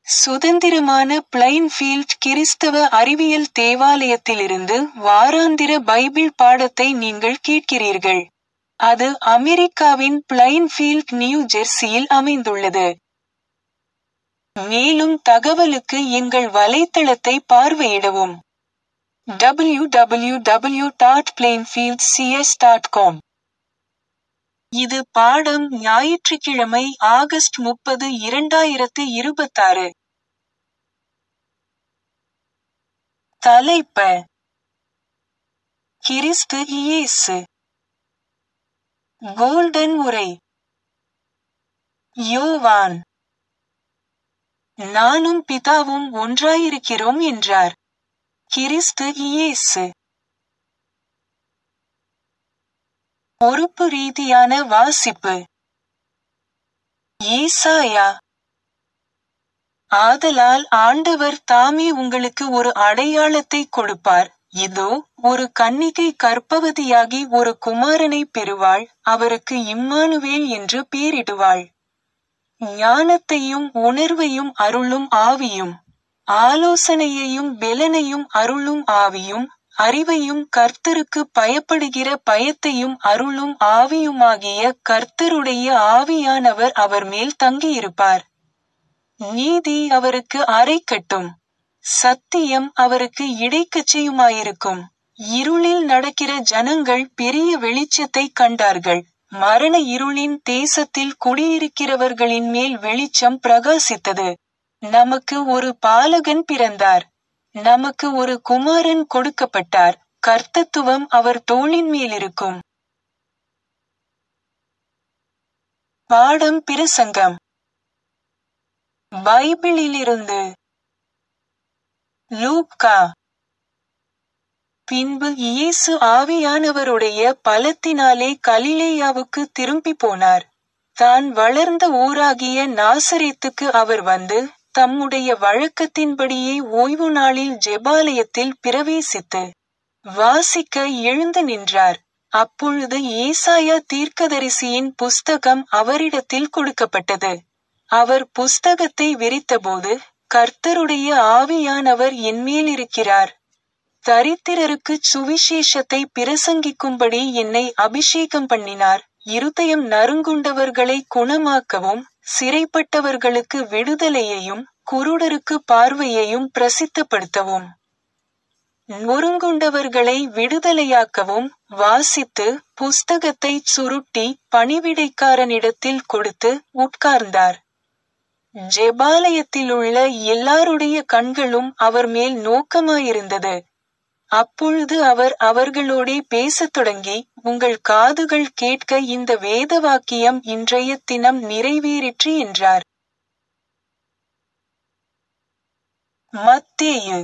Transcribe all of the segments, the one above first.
சுதந்திரமான பிளைன்ஃபீல்ட் கிறிஸ்தவ அறிவியல் தேவாலயத்திலிருந்து வாராந்திர பைபிள் பாடத்தை நீங்கள் கேட்கிறீர்கள். அது அமெரிக்காவின் பிளைன்ஃபீல்ட் நியூ ஜெர்சியில் அமைந்துள்ளது. மேலும் தகவலுக்கு எங்கள் வலைத்தளத்தை பார்வையிடவும். www.plainfieldcs.com இது பாடம் ஞாயிற்றுக்கிழமை ஆகஸ்ட் முப்பது இரண்டாயிரத்து இருபத்தாறு. தலைப்ப கிறிஸ்து இயேசு கோல்டன் உரை யோவான் நானும் பிதாவும் ஒன்றாயிருக்கிறோம் என்றார். கிறிஸ்து இயேசு பொறுப்பு ரீதியான வாசிப்பு ஏசாயா ஆதலால் ஆண்டவர் தாமே உங்களுக்கு ஒரு அடையாளத்தை கொடுப்பார் இதோ ஒரு கன்னிகை கர்ப்பவதியாகி ஒரு குமாரனை பெறுவாள் அவருக்கு இம்மானுவேல் என்று பேரிடுவாள் ஞானத்தையும் உணர்வையும் அருளும் ஆவியும் ஆலோசனையையும் பெலனையும் அருளும் ஆவியும் அறிவையும் கர்த்தருக்கு பயப்படுகிற பயத்தையும் அருளும் ஆவியுமாகிய கர்த்தருடைய ஆவியானவர் அவர் மேல் தங்கியிருப்பார் நீதி அவருக்கு அரைக்கட்டும் சத்தியம் அவருக்கு இடைக்கச்சையுமாயிருக்கும் இருளில் நடக்கிற ஜனங்கள் பெரிய வெளிச்சத்தை கண்டார்கள் மரண இருளின் தேசத்தில் குடியிருக்கிறவர்களின் மேல் வெளிச்சம் பிரகாசித்தது நமக்கு ஒரு பாலகன் பிறந்தார் நமக்கு ஒரு குமாரன் கொடுக்கப்பட்டார் கர்த்தத்துவம் அவர் தோளின் மேலிருக்கும் பாடம் பிரசங்கம் பைபிளிலிருந்து லூக்கா பின்பு இயேசு ஆவியானவருடைய பலத்தினாலே கலிலேயாவுக்கு திரும்பி போனார் தான் வளர்ந்த ஊராகிய நாசரேத்துக்கு அவர் வந்து தம்முடைய வழக்கத்தின்படியே ஓய்வு நாளில் ஜெபாலயத்தில் பிரவேசித்து வாசிக்க எழுந்து நின்றார் அப்பொழுது ஏசாயா தீர்க்கதரிசியின் புஸ்தகம் அவரிடத்தில் கொடுக்கப்பட்டது அவர் புஸ்தகத்தை விரித்தபோது கர்த்தருடைய ஆவியானவர் என்மேலிருக்கிறார் தரித்திரருக்கு சுவிசேஷத்தை பிரசங்கிக்கும்படி என்னை அபிஷேகம் பண்ணினார் இருதயம் நறுங்குண்டவர்களை குணமாக்கவும் சிறைப்பட்டவர்களுக்கு விடுதலையையும் குருடருக்கு பார்வையையும் பிரசித்தப்படுத்தவும் நொறுங்குண்டவர்களை விடுதலையாக்கவும் வாசித்து புஸ்தகத்தை சுருட்டி பணிவிடைக்காரனிடத்தில் கொடுத்து உட்கார்ந்தார் ஜெபாலயத்திலுள்ள எல்லாருடைய கண்களும் அவர் மேல் நோக்கமாயிருந்தது அப்பொழுது அவர் அவர்களோடே பேசத் தொடங்கி உங்கள் காதுகள் கேட்க இந்த வேத வாக்கியம் இன்றைய தினம் நிறைவேறிற்று என்றார் மத்தேயு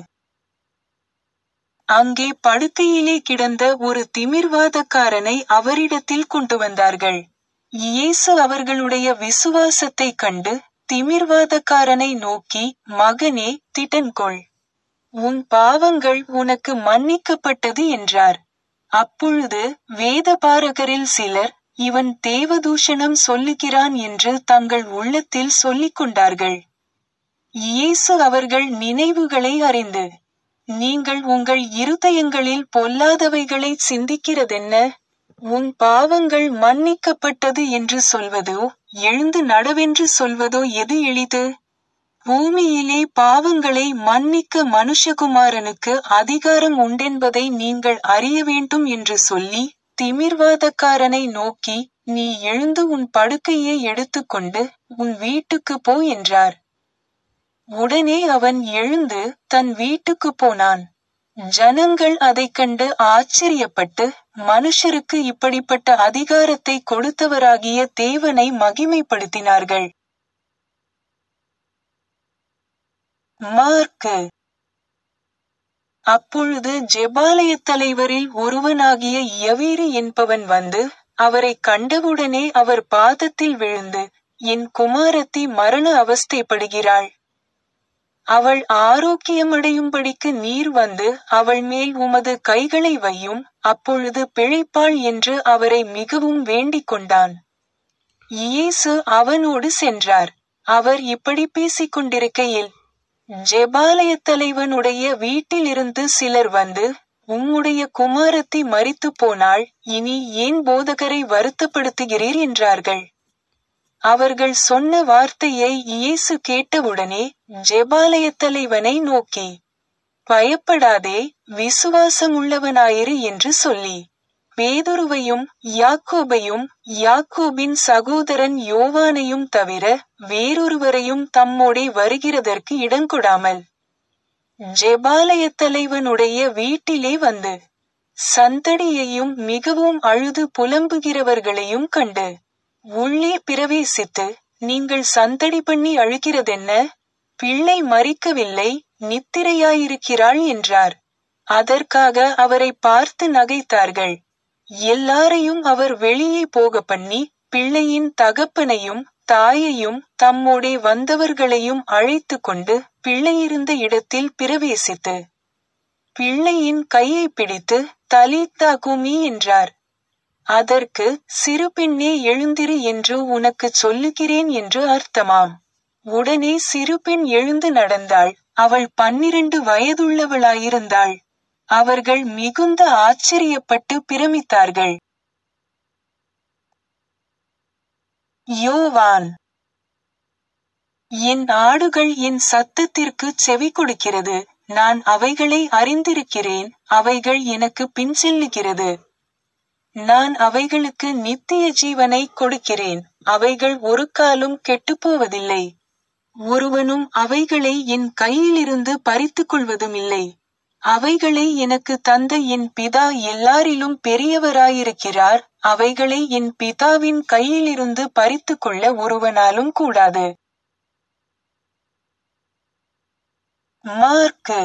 அங்கே படுக்கையிலே கிடந்த ஒரு திமிர்வாதக்காரனை அவரிடத்தில் கொண்டு வந்தார்கள் இயேசு அவர்களுடைய விசுவாசத்தை கண்டு திமிர்வாதக்காரனை நோக்கி மகனே திடன்கொள் உன் பாவங்கள் உனக்கு மன்னிக்கப்பட்டது என்றார் அப்பொழுது வேதபாரகரில் சிலர் இவன் தேவதூஷணம் சொல்லுகிறான் என்று தங்கள் உள்ளத்தில் சொல்லிக் கொண்டார்கள் இயேசு அவர்கள் நினைவுகளை அறிந்து நீங்கள் உங்கள் இருதயங்களில் பொல்லாதவைகளை சிந்திக்கிறதென்ன உன் பாவங்கள் மன்னிக்கப்பட்டது என்று சொல்வதோ எழுந்து நடவென்று சொல்வதோ எது எளிது பூமியிலே பாவங்களை மன்னிக்க மனுஷகுமாரனுக்கு அதிகாரம் உண்டென்பதை நீங்கள் அறிய வேண்டும் என்று சொல்லி திமிர்வாதக்காரனை நோக்கி நீ எழுந்து உன் படுக்கையை எடுத்துக்கொண்டு உன் வீட்டுக்கு போ என்றார் உடனே அவன் எழுந்து தன் வீட்டுக்கு போனான் ஜனங்கள் அதைக் கண்டு ஆச்சரியப்பட்டு மனுஷருக்கு இப்படிப்பட்ட அதிகாரத்தை கொடுத்தவராகிய தேவனை மகிமைப்படுத்தினார்கள் மார்க்கு அப்பொழுது ஜெபாலயத் தலைவரில் ஒருவனாகிய யவீரு என்பவன் வந்து அவரை கண்டவுடனே அவர் பாதத்தில் விழுந்து என் குமாரத்தி மரண அவஸ்தைப்படுகிறாள் அவள் ஆரோக்கியமடையும்படிக்கு நீர் வந்து அவள் மேல் உமது கைகளை வையும் அப்பொழுது பிழைப்பாள் என்று அவரை மிகவும் வேண்டிக் கொண்டான் இயேசு அவனோடு சென்றார் அவர் இப்படி பேசிக் கொண்டிருக்கையில் ஜெபாலயத் தலைவனுடைய வீட்டிலிருந்து சிலர் வந்து உம்முடைய குமாரத்தி மரித்து போனாள் இனி ஏன் போதகரை வருத்தப்படுத்துகிறீர் என்றார்கள் அவர்கள் சொன்ன வார்த்தையை இயேசு கேட்டவுடனே ஜெபாலயத் தலைவனை நோக்கி பயப்படாதே விசுவாசமுள்ளவனாயிரு என்று சொல்லி பேதுருவையும் யாக்கோபையும் யாக்கோபின் சகோதரன் யோவானையும் தவிர வேறொருவரையும் தம்மோடே வருகிறதற்கு இடங்கொடாமல் ஜெபாலயத் தலைவனுடைய வீட்டிலே வந்து சந்தடியையும் மிகவும் அழுது புலம்புகிறவர்களையும் கண்டு உள்ளே பிரவேசித்து நீங்கள் சந்தடி பண்ணி அழுகிறதென்ன பிள்ளை மறிக்கவில்லை நித்திரையாயிருக்கிறாள் என்றார் அதற்காக அவரை பார்த்து நகைத்தார்கள் எல்லாரையும் அவர் வெளியே போக பண்ணி பிள்ளையின் தகப்பனையும் தாயையும் தம்மோடே வந்தவர்களையும் அழைத்து கொண்டு பிள்ளையிருந்த இடத்தில் பிரவேசித்து பிள்ளையின் கையை பிடித்து தலித்தா குமி என்றார் அதற்கு சிறு பெண்ணே எழுந்திரு என்று உனக்குச் சொல்லுகிறேன் என்று அர்த்தமாம் உடனே சிறு பெண் எழுந்து நடந்தாள் அவள் பன்னிரண்டு வயதுள்ளவளாயிருந்தாள் அவர்கள் மிகுந்த ஆச்சரியப்பட்டு பிரமித்தார்கள் யோவான் என் ஆடுகள் என் சத்தத்திற்கு செவி கொடுக்கிறது நான் அவைகளை அறிந்திருக்கிறேன் அவைகள் எனக்கு பின் செல்லுகிறது நான் அவைகளுக்கு நித்திய ஜீவனை கொடுக்கிறேன் அவைகள் ஒரு காலும் கெட்டுப்போவதில்லை ஒருவனும் அவைகளை என் கையிலிருந்து பறித்துக் கொள்வதும் இல்லை அவைகளை எனக்கு தந்த என் பிதா எல்லாரிலும் பெரியவராயிருக்கிறார் அவைகளை என் பிதாவின் கையிலிருந்து பறித்துக் கொள்ள ஒருவனாலும் கூடாது மார்க்கு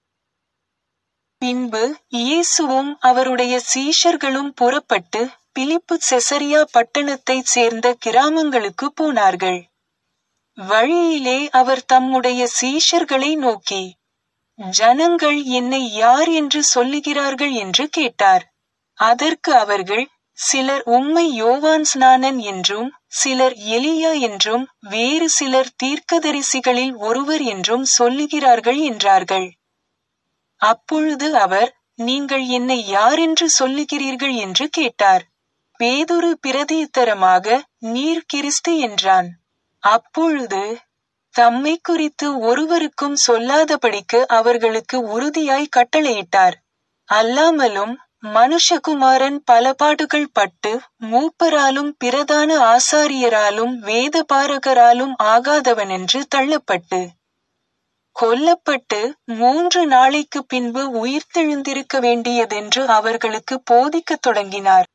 பின்பு இயேசுவும் அவருடைய சீஷர்களும் புறப்பட்டு பிலிப்பு செசரியா பட்டணத்தைச் சேர்ந்த கிராமங்களுக்கு போனார்கள் வழியிலே அவர் தம்முடைய சீஷர்களை நோக்கி ஜனங்கள் என்னை யார் என்று சொல்லுகிறார்கள் என்று கேட்டார் அதற்கு அவர்கள் சிலர் உம்மை யோவான் ஸ்நானன் என்றும் சிலர் எலியா என்றும் வேறு சிலர் தீர்க்கதரிசிகளில் ஒருவர் என்றும் சொல்லுகிறார்கள் என்றார்கள் அப்பொழுது அவர் நீங்கள் என்னை யார் என்று சொல்லுகிறீர்கள் என்று கேட்டார் பேதுரு பிரதியுத்தரமாக நீர் கிறிஸ்து என்றான் அப்பொழுது தம்மை குறித்து ஒருவருக்கும் சொல்லாதபடிக்கு அவர்களுக்கு உறுதியாய் கட்டளையிட்டார் அல்லாமலும் மனுஷகுமாரன் பல பாடுகள் பட்டு மூப்பராலும் பிரதான ஆசாரியராலும் வேதபாரகராலும் ஆகாதவனென்று தள்ளப்பட்டு கொல்லப்பட்டு மூன்று நாளைக்கு பின்பு உயிர்த்தெழுந்திருக்க வேண்டியதென்று அவர்களுக்கு போதிக்கத் தொடங்கினார்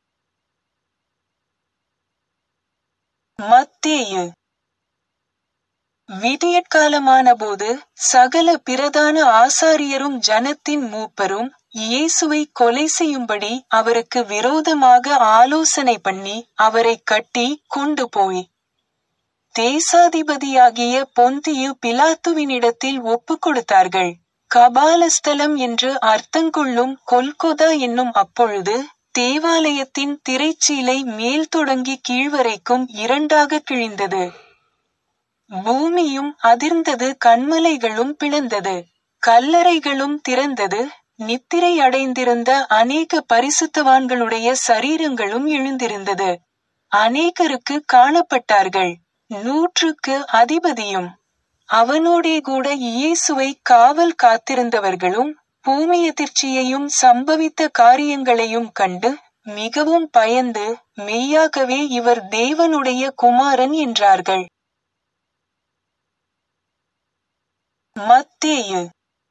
மத்தேயு விடியற்காலமானபோது சகல பிரதான ஆசாரியரும் ஜனத்தின் மூப்பரும் இயேசுவை கொலை செய்யும்படி அவருக்கு விரோதமாக ஆலோசனை பண்ணி அவரை கட்டி கொண்டு போய் தேசாதிபதியாகிய பொந்தியு பிலாத்துவினிடத்தில் ஒப்புக் கொடுத்தார்கள் கபாலஸ்தலம் என்று அர்த்தங்கொள்ளும் கொல்கொதா என்னும் அப்பொழுது தேவாலயத்தின் திரைச்சீலை மேல் தொடங்கி கீழ்வரைக்கும் இரண்டாக கிழிந்தது பூமியும் அதிர்ந்தது கண்மலைகளும் பிளந்தது கல்லறைகளும் திறந்தது நித்திரை அடைந்திருந்த அநேக பரிசுத்தவான்களுடைய சரீரங்களும் எழுந்திருந்தது அநேகருக்கு காணப்பட்டார்கள் நூற்றுக்கு அதிபதியும் அவனோடே கூட இயேசுவை காவல் காத்திருந்தவர்களும் பூமி அதிர்ச்சியையும் சம்பவித்த காரியங்களையும் கண்டு மிகவும் பயந்து மெய்யாகவே இவர் தேவனுடைய குமாரன் என்றார்கள் மத்தேயு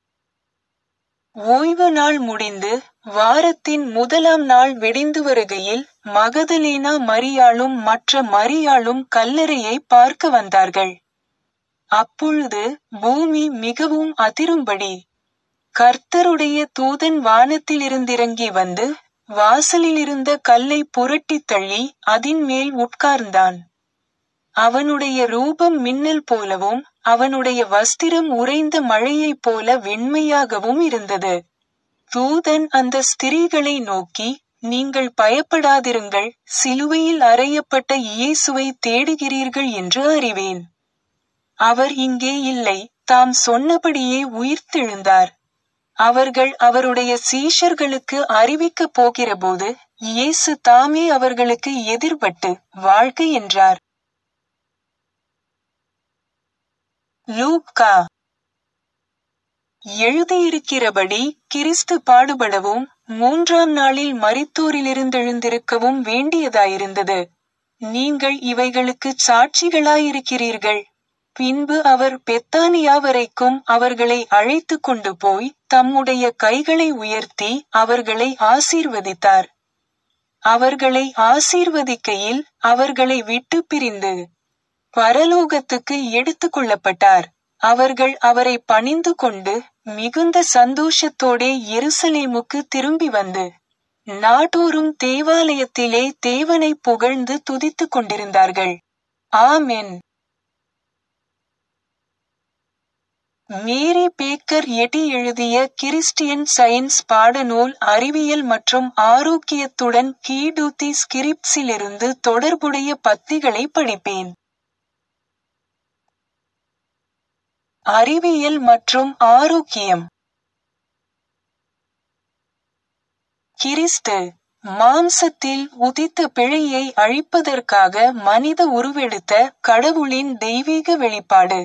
ஓய்வு நாள் முடிந்து வாரத்தின் முதலாம் நாள் வெடிந்து வருகையில் மகதலேனா மரியாளும் மற்ற மரியாளும் கல்லறையை பார்க்க வந்தார்கள் அப்பொழுது பூமி மிகவும் அதிரும்படி கர்த்தருடைய தூதன் வானத்திலிருந்திறங்கி வந்து வாசலிலிருந்த கல்லை புரட்டித் தள்ளி அதின் மேல் உட்கார்ந்தான் அவனுடைய ரூபம் மின்னல் போலவும் அவனுடைய வஸ்திரம் உறைந்த மழையைப் போல வெண்மையாகவும் இருந்தது தூதன் அந்த ஸ்திரீகளை நோக்கி நீங்கள் பயப்படாதிருங்கள் சிலுவையில் அறையப்பட்ட இயேசுவை தேடுகிறீர்கள் என்று அறிவேன் அவர் இங்கே இல்லை தாம் சொன்னபடியே உயிர்த்தெழுந்தார் அவர்கள் அவருடைய சீஷர்களுக்கு அறிவிக்கப் போகிறபோது இயேசு தாமே அவர்களுக்கு எதிர்பட்டு வாழ்க என்றார் லூக்கா எழுதியிருக்கிறபடி கிறிஸ்து பாடுபடவும் மூன்றாம் நாளில் மரித்தோரிலிருந்தெழுந்திருக்கவும் வேண்டியதாயிருந்தது நீங்கள் இவைகளுக்குச் சாட்சிகளாயிருக்கிறீர்கள் பின்பு அவர் பெத்தானியா வரைக்கும் அவர்களை அழைத்து கொண்டு போய் தம்முடைய கைகளை உயர்த்தி அவர்களை ஆசீர்வதித்தார் அவர்களை ஆசீர்வதிக்கையில் அவர்களை விட்டு பிரிந்து பரலோகத்துக்கு எடுத்துக் கொள்ளப்பட்டார் அவர்கள் அவரை பணிந்து கொண்டு மிகுந்த சந்தோஷத்தோடே எருசலேமுக்கு திரும்பி வந்து நாடோறும் தேவாலயத்திலே தேவனை புகழ்ந்து துதித்துக் கொண்டிருந்தார்கள் ஆமென் மேரி பேக்கர் எட்டி எழுதிய கிறிஸ்டியன் சயின்ஸ் பாடநூல் அறிவியல் மற்றும் ஆரோக்கியத்துடன் கீடூத்தி ஸ்கிரிப்ட்ஸிலிருந்து தொடர்புடைய பத்திகளை படிப்பேன் அறிவியல் மற்றும் ஆரோக்கியம் கிறிஸ்து மாம்சத்தில் உதித்த பிழையை அழிப்பதற்காக மனித உருவெடுத்த கடவுளின் தெய்வீக வெளிப்பாடு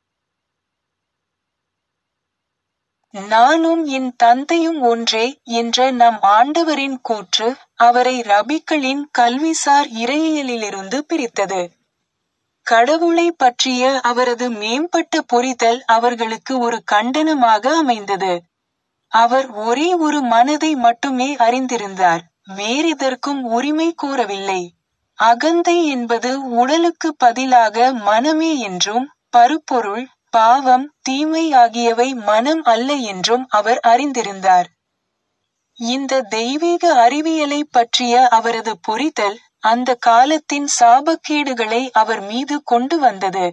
நானும் என் தந்தையும் ஒன்றே என்ற நம் ஆண்டவரின் கூற்று அவரை ரபிக்களின் கல்விசார் இறையியலிலிருந்து பிரித்தது கடவுளை பற்றிய அவரது மேம்பட்ட புரிதல் அவர்களுக்கு ஒரு கண்டனமாக அமைந்தது அவர் ஒரே ஒரு மனதை மட்டுமே அறிந்திருந்தார் வேறெதற்கும் உரிமை கோரவில்லை அகந்தை என்பது உடலுக்கு பதிலாக மனமே என்றும் பருப்பொருள் பாவம் தீமை ஆகியவை மனம் அல்ல என்றும் அவர் அறிந்திருந்தார் இந்த தெய்வீக அறிவியலை பற்றிய அவரது புரிதல் அந்த காலத்தின் சாபக்கேடுகளை அவர் மீது கொண்டு வந்தது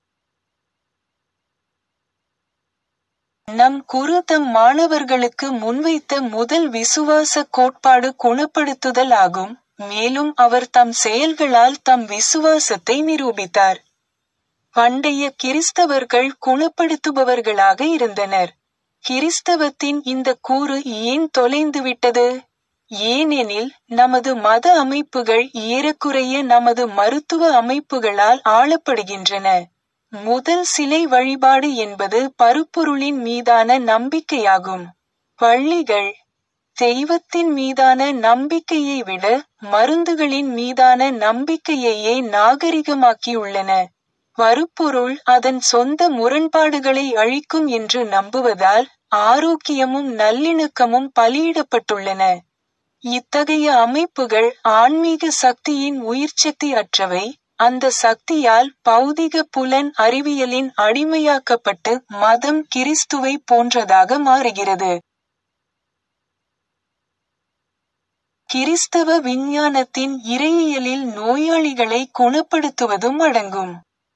நம் குரு தம் மாணவர்களுக்கு முன்வைத்த முதல் விசுவாச கோட்பாடு குணப்படுத்துதல் ஆகும் மேலும் அவர் தம் செயல்களால் தம் விசுவாசத்தை நிரூபித்தார் பண்டைய கிறிஸ்தவர்கள் குணப்படுத்துபவர்களாக இருந்தனர் கிறிஸ்தவத்தின் இந்த கூறு ஏன் தொலைந்துவிட்டது ஏனெனில் நமது மத அமைப்புகள் ஏறக்குறைய நமது மருத்துவ அமைப்புகளால் ஆளப்படுகின்றன முதல் சிலை வழிபாடு என்பது பருப்பொருளின் மீதான நம்பிக்கையாகும் பள்ளிகள் தெய்வத்தின் மீதான நம்பிக்கையை விட மருந்துகளின் மீதான நம்பிக்கையையே நாகரிகமாக்கியுள்ளன பருப்பொருள் அதன் சொந்த முரண்பாடுகளை அழிக்கும் என்று நம்புவதால் ஆரோக்கியமும் நல்லிணக்கமும் பலியிடப்பட்டுள்ளன இத்தகைய அமைப்புகள் ஆன்மீக சக்தியின் உயிர்ச்சக்தி அற்றவை அந்த சக்தியால் பௌதிக புலன் அறிவியலின் அடிமையாக்கப்பட்டு மதம் கிறிஸ்துவை போன்றதாக மாறுகிறது கிறிஸ்தவ விஞ்ஞானத்தின் இறையியலில் நோயாளிகளை குணப்படுத்துவதும் அடங்கும்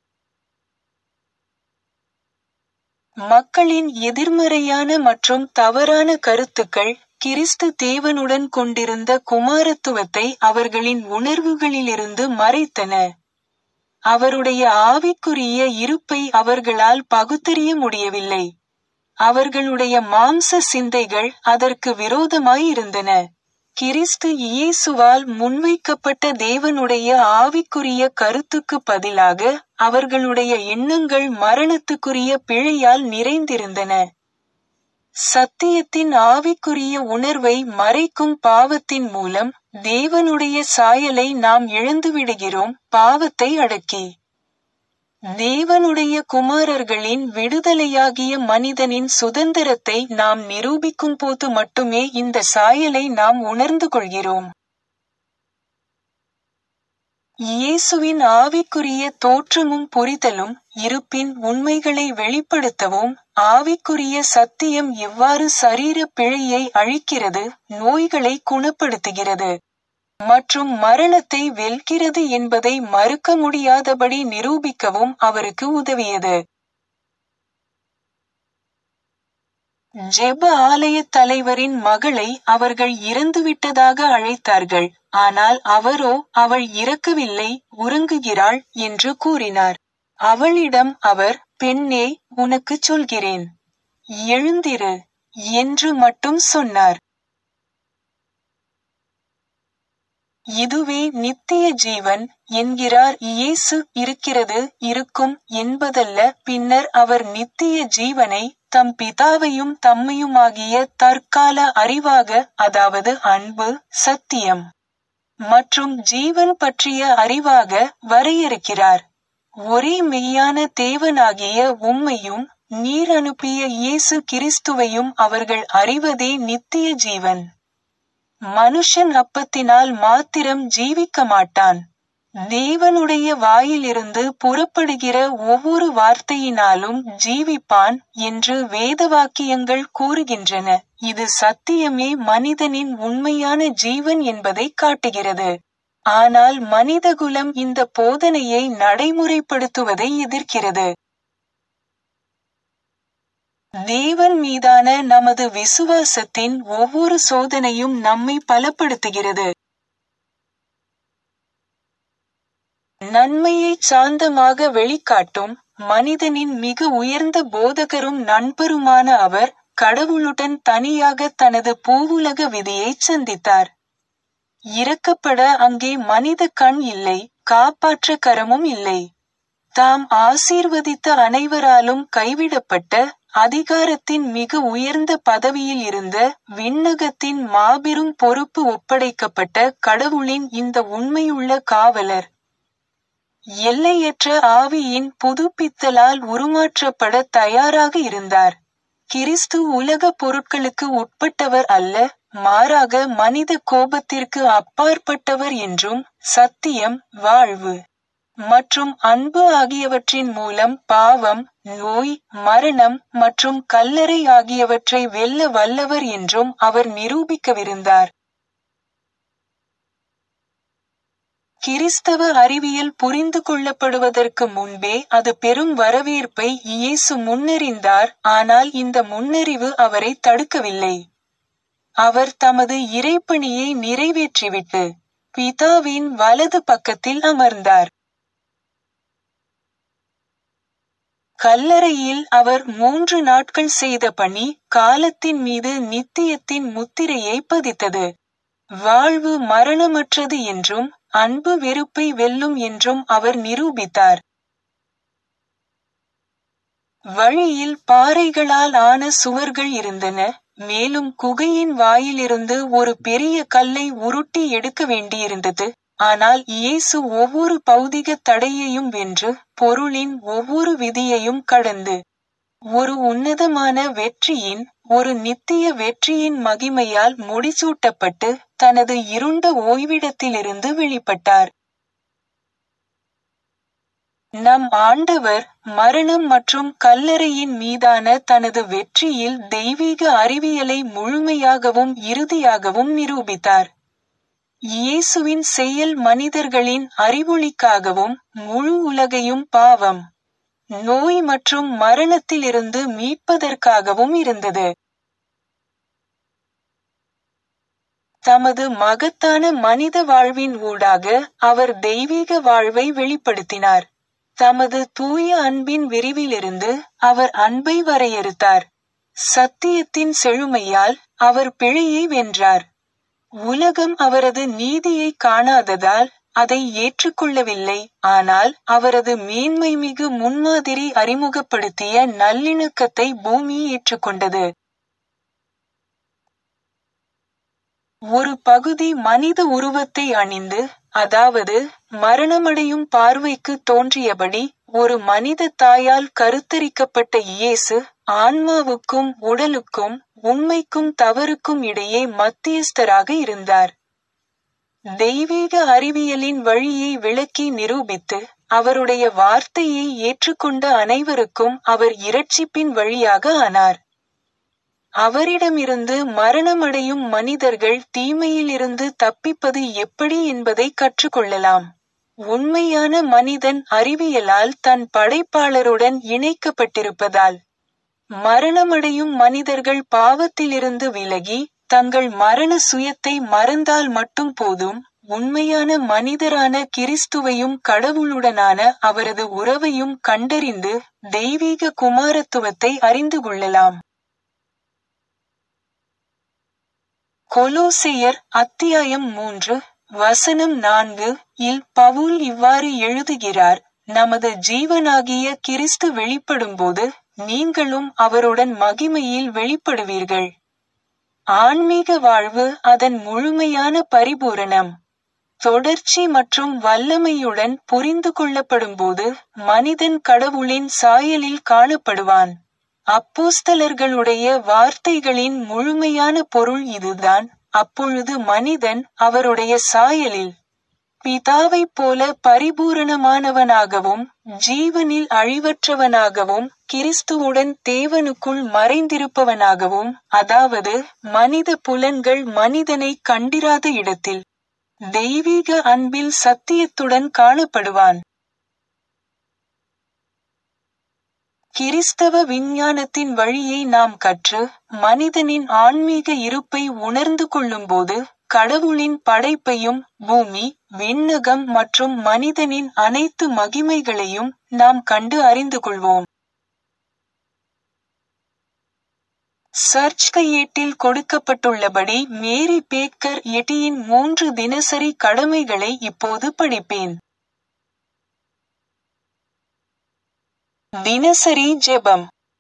மக்களின் எதிர்மறையான மற்றும் தவறான கருத்துக்கள் கிறிஸ்து தேவனுடன் கொண்டிருந்த குமாரத்துவத்தை அவர்களின் உணர்வுகளிலிருந்து மறைத்தன அவருடைய ஆவிக்குரிய இருப்பை அவர்களால் பகுத்தறிய முடியவில்லை அவர்களுடைய மாம்ச சிந்தைகள் அதற்கு விரோதமாயிருந்தன கிறிஸ்து இயேசுவால் முன்வைக்கப்பட்ட தேவனுடைய ஆவிக்குரிய கருத்துக்கு பதிலாக அவர்களுடைய எண்ணங்கள் மரணத்துக்குரிய பிழையால் நிறைந்திருந்தன சத்தியத்தின் ஆவிக்குரிய உணர்வை மறைக்கும் பாவத்தின் மூலம் தேவனுடைய சாயலை நாம் இழந்துவிடுகிறோம் பாவத்தை அடக்கி தேவனுடைய குமாரர்களின் விடுதலையாகிய மனிதனின் சுதந்திரத்தை நாம் நிரூபிக்கும் போது மட்டுமே இந்த சாயலை நாம் உணர்ந்து கொள்கிறோம் இயேசுவின் ஆவிக்குரிய தோற்றமும் புரிதலும் இருப்பின் உண்மைகளை வெளிப்படுத்தவும் ஆவிக்குரிய சத்தியம் எவ்வாறு சரீர பிழையை அழிக்கிறது நோய்களை குணப்படுத்துகிறது மற்றும் மரணத்தை வெல்கிறது என்பதை மறுக்க முடியாதபடி நிரூபிக்கவும் அவருக்கு உதவியது ஜெப ஆலய தலைவரின் மகளை அவர்கள் இறந்துவிட்டதாக அழைத்தார்கள் ஆனால் அவரோ அவள் இறக்கவில்லை உறங்குகிறாள் என்று கூறினார் அவளிடம் அவர் பெண்ணே உனக்குச் சொல்கிறேன் எழுந்திரு என்று மட்டும் சொன்னார் இதுவே நித்திய ஜீவன் என்கிறார் இயேசு இருக்கிறது இருக்கும் என்பதல்ல பின்னர் அவர் நித்திய ஜீவனை தம் பிதாவையும் தம்மையுமாகிய தற்கால அறிவாக அதாவது அன்பு சத்தியம் மற்றும் ஜீவன் பற்றிய அறிவாக வரையறுக்கிறார் ஒரே மெய்யான தேவனாகிய உம்மையும் நீர் அனுப்பிய இயேசு கிறிஸ்துவையும் அவர்கள் அறிவதே நித்திய ஜீவன் மனுஷன் அப்பத்தினால் மாத்திரம் ஜீவிக்க மாட்டான் தேவனுடைய வாயிலிருந்து புறப்படுகிற ஒவ்வொரு வார்த்தையினாலும் ஜீவிப்பான் என்று வேதவாக்கியங்கள் கூறுகின்றன இது சத்தியமே மனிதனின் உண்மையான ஜீவன் என்பதை காட்டுகிறது ஆனால் மனிதகுலம் இந்த போதனையை நடைமுறைப்படுத்துவதை எதிர்க்கிறது தேவன் மீதான நமது விசுவாசத்தின் ஒவ்வொரு சோதனையும் நம்மை பலப்படுத்துகிறது நன்மையை சாந்தமாக வெளிக்காட்டும் மனிதனின் மிக உயர்ந்த போதகரும் நண்பருமான அவர் கடவுளுடன் தனியாக தனது பூவுலக விதியை சந்தித்தார் இறக்கப்பட அங்கே மனித கண் இல்லை காப்பாற்ற கரமும் இல்லை தாம் ஆசீர்வதித்த அனைவராலும் கைவிடப்பட்ட அதிகாரத்தின் மிக உயர்ந்த பதவியில் இருந்த விண்ணகத்தின் மாபெரும் பொறுப்பு ஒப்படைக்கப்பட்ட கடவுளின் இந்த உண்மையுள்ள காவலர் எல்லையற்ற ஆவியின் புதுப்பித்தலால் உருமாற்றப்பட தயாராக இருந்தார் கிறிஸ்து உலக பொருட்களுக்கு உட்பட்டவர் அல்ல மாறாக மனித கோபத்திற்கு அப்பாற்பட்டவர் என்றும் சத்தியம் வாழ்வு மற்றும் அன்பு ஆகியவற்றின் மூலம் பாவம் நோய் மரணம் மற்றும் கல்லறை ஆகியவற்றை வெல்ல வல்லவர் என்றும் அவர் நிரூபிக்கவிருந்தார் கிறிஸ்தவ அறிவியல் புரிந்து கொள்ளப்படுவதற்கு முன்பே அது பெரும் வரவேற்பை இயேசு முன்னறிந்தார் ஆனால் இந்த முன்னறிவு அவரை தடுக்கவில்லை அவர் தமது இறைப்பணியை நிறைவேற்றிவிட்டு பிதாவின் வலது பக்கத்தில் அமர்ந்தார் கல்லறையில் அவர் மூன்று நாட்கள் செய்த பணி காலத்தின் மீது நித்தியத்தின் முத்திரையை பதித்தது வாழ்வு மரணமற்றது என்றும் அன்பு வெறுப்பை வெல்லும் என்றும் அவர் நிரூபித்தார் வழியில் பாறைகளால் ஆன சுவர்கள் இருந்தன மேலும் குகையின் வாயிலிருந்து ஒரு பெரிய கல்லை உருட்டி எடுக்க வேண்டியிருந்தது ஆனால் இயேசு ஒவ்வொரு பௌதிக தடையையும் வென்று பொருளின் ஒவ்வொரு விதியையும் கடந்து ஒரு உன்னதமான வெற்றியின் ஒரு நித்திய வெற்றியின் மகிமையால் முடிசூட்டப்பட்டு தனது இருண்ட ஓய்விடத்திலிருந்து வெளிப்பட்டார் நம் ஆண்டவர் மரணம் மற்றும் கல்லறையின் மீதான தனது வெற்றியில் தெய்வீக அறிவியலை முழுமையாகவும் இறுதியாகவும் நிரூபித்தார் இயேசுவின் செயல் மனிதர்களின் அறிவொளிக்காகவும் முழு உலகையும் பாவம் நோய் மற்றும் மரணத்திலிருந்து மீட்பதற்காகவும் இருந்தது தமது மகத்தான மனித வாழ்வின் ஊடாக அவர் தெய்வீக வாழ்வை வெளிப்படுத்தினார் தமது தூய அன்பின் விரிவிலிருந்து அவர் அன்பை வரையறுத்தார் சத்தியத்தின் செழுமையால் அவர் பிழையை வென்றார் உலகம் அவரது நீதியை காணாததால் அதை ஏற்றுக்கொள்ளவில்லை ஆனால் அவரது மேன்மைமிகு முன்மாதிரி அறிமுகப்படுத்திய நல்லிணக்கத்தை பூமி ஏற்றுக்கொண்டது ஒரு பகுதி மனித உருவத்தை அணிந்து அதாவது மரணமடையும் பார்வைக்கு தோன்றியபடி ஒரு மனித தாயால் கருத்தரிக்கப்பட்ட இயேசு ஆன்மாவுக்கும் உடலுக்கும் உண்மைக்கும் தவறுக்கும் இடையே மத்தியஸ்தராக இருந்தார் தெய்வீக அறிவியலின் வழியை விளக்கி நிரூபித்து அவருடைய வார்த்தையை ஏற்றுக்கொண்ட அனைவருக்கும் அவர் இரட்சிப்பின் வழியாக ஆனார் அவரிடமிருந்து மரணமடையும் மனிதர்கள் தீமையிலிருந்து தப்பிப்பது எப்படி என்பதை கற்றுக்கொள்ளலாம் உண்மையான மனிதன் அறிவியலால் தன் படைப்பாளருடன் இணைக்கப்பட்டிருப்பதால் மரணமடையும் மனிதர்கள் பாவத்திலிருந்து விலகி தங்கள் மரண சுயத்தை மறந்தால் மட்டும் போதும் உண்மையான மனிதரான கிறிஸ்துவையும் கடவுளுடனான அவரது உறவையும் கண்டறிந்து தெய்வீக குமாரத்துவத்தை அறிந்து கொள்ளலாம் கொலோசையர் அத்தியாயம் மூன்று வசனம் நான்கு இல் பவுல் இவ்வாறு எழுதுகிறார் நமது ஜீவனாகிய கிறிஸ்து வெளிப்படும்போது நீங்களும் அவருடன் மகிமையில் வெளிப்படுவீர்கள் ஆன்மீக வாழ்வு அதன் முழுமையான பரிபூரணம் தொடர்ச்சி மற்றும் வல்லமையுடன் புரிந்து கொள்ளப்படும்போது மனிதன் கடவுளின் சாயலில் காணப்படுவான் அப்போஸ்தலர்களுடைய வார்த்தைகளின் முழுமையான பொருள் இதுதான் அப்பொழுது மனிதன் அவருடைய சாயலில் பிதாவைப் போல பரிபூரணமானவனாகவும் ஜீவனில் அழிவற்றவனாகவும் கிறிஸ்துவுடன் தேவனுக்குள் மறைந்திருப்பவனாகவும் அதாவது மனித புலன்கள் மனிதனை கண்டிராத இடத்தில் தெய்வீக அன்பில் சத்தியத்துடன் காணப்படுவான் கிறிஸ்தவ விஞ்ஞானத்தின் வழியை நாம் கற்று மனிதனின் ஆன்மீக இருப்பை உணர்ந்து கொள்ளும்போது கடவுளின் படைப்பையும் பூமி விண்ணகம் மற்றும் மனிதனின் அனைத்து மகிமைகளையும் நாம் கண்டு அறிந்து கொள்வோம் சர்ச் கையேட்டில் கொடுக்கப்பட்டுள்ளபடி மேரி பேக்கர் எட்டியின் மூன்று தினசரி கடமைகளை இப்போது படிப்பேன் தினசரி ஜெபம்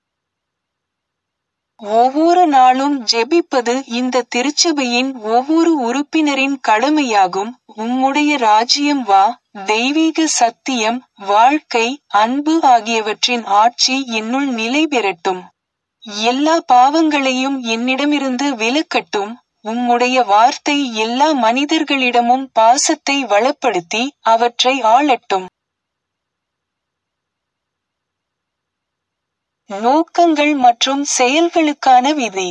ஒவ்வொரு நாளும் ஜெபிப்பது இந்த திருச்சபையின் ஒவ்வொரு உறுப்பினரின் கடமையாகும் உம்முடைய ராஜ்யம் வா தெய்வீக சத்தியம் வாழ்க்கை அன்பு ஆகியவற்றின் ஆட்சி என்னுள் நிலை பெறட்டும் எல்லா பாவங்களையும் என்னிடமிருந்து விலக்கட்டும் உம்முடைய வார்த்தை எல்லா மனிதர்களிடமும் பாசத்தை வளப்படுத்தி அவற்றை ஆளட்டும் நோக்கங்கள் மற்றும் செயல்களுக்கான விதி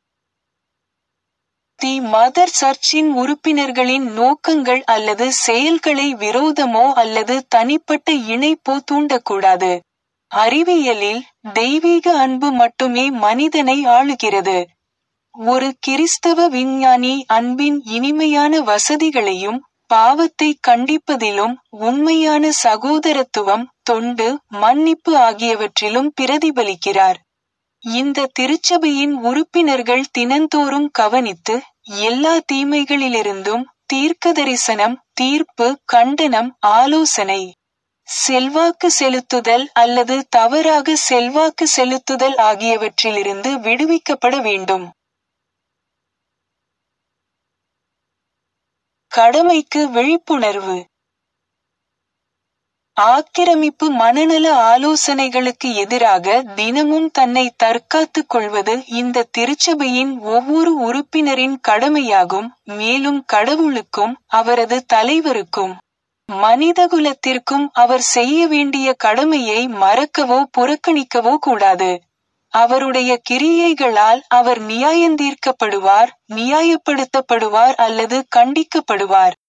தி மதர் சர்ச்சின் உறுப்பினர்களின் நோக்கங்கள் அல்லது செயல்களை விரோதமோ அல்லது தனிப்பட்ட இணைப்போ தூண்டக்கூடாது அறிவியலில் தெய்வீக அன்பு மட்டுமே மனிதனை ஆளுகிறது ஒரு கிறிஸ்தவ விஞ்ஞானி அன்பின் இனிமையான வசதிகளையும் பாவத்தை கண்டிப்பதிலும் உண்மையான சகோதரத்துவம் தொண்டு மன்னிப்பு ஆகியவற்றிலும் பிரதிபலிக்கிறார் இந்த திருச்சபையின் உறுப்பினர்கள் தினந்தோறும் கவனித்து எல்லா தீமைகளிலிருந்தும் தீர்க்கதரிசனம் தீர்ப்பு கண்டனம் ஆலோசனை செல்வாக்கு செலுத்துதல் அல்லது தவறாக செல்வாக்கு செலுத்துதல் ஆகியவற்றிலிருந்து விடுவிக்கப்பட வேண்டும் கடமைக்கு விழிப்புணர்வு ஆக்கிரமிப்பு மனநல ஆலோசனைகளுக்கு எதிராக தினமும் தன்னை தற்காத்துக் கொள்வது இந்த திருச்சபையின் ஒவ்வொரு உறுப்பினரின் கடமையாகும் மேலும் கடவுளுக்கும் அவரது தலைவருக்கும் மனிதகுலத்திற்கும் அவர் செய்ய வேண்டிய கடமையை மறக்கவோ புறக்கணிக்கவோ கூடாது அவருடைய கிரியைகளால் அவர் நியாயந்தீர்க்கப்படுவார் நியாயப்படுத்தப்படுவார் அல்லது கண்டிக்கப்படுவார்